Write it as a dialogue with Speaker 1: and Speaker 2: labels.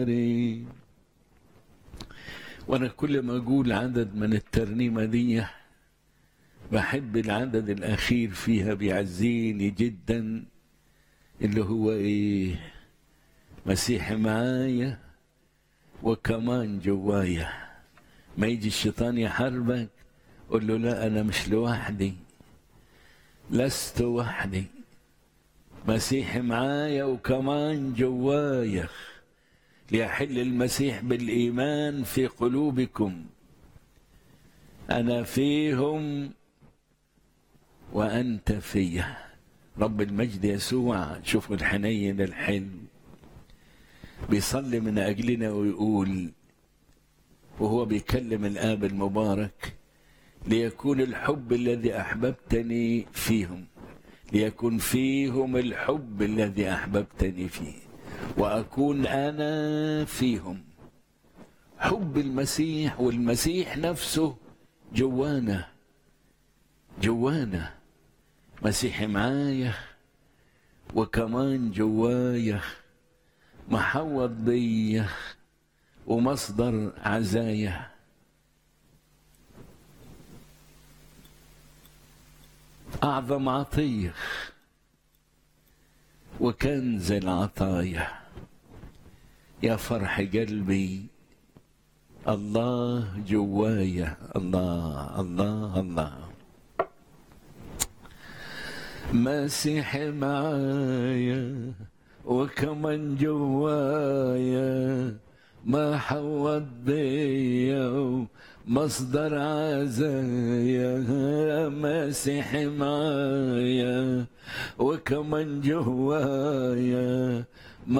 Speaker 1: وانا كل ما اقول عدد من الترنيمه دي بحب العدد الاخير فيها بيعزيني جدا اللي هو ايه مسيح معايا وكمان جوايا ما يجي الشيطان يحاربك قول له لا انا مش لوحدي لست وحدي مسيح معايا وكمان جوايا ليحل المسيح بالايمان في قلوبكم انا فيهم وانت فيا رب المجد يسوع شوفوا الحنين الحلو بيصلي من اجلنا ويقول وهو بيكلم الاب المبارك ليكون الحب الذي احببتني فيهم ليكن فيهم الحب الذي احببتني فيه واكون انا فيهم حب المسيح والمسيح نفسه جوانا جوانا مسيح معايا وكمان جوايا محوط بيا ومصدر عزايا أعظم عطية وكنز العطايا يا فرح قلبي الله جوايا الله الله الله مسيح معايا وكمان جوايا ما حوض بيا مصدر عزايا مسيح معايا وكمان جوايا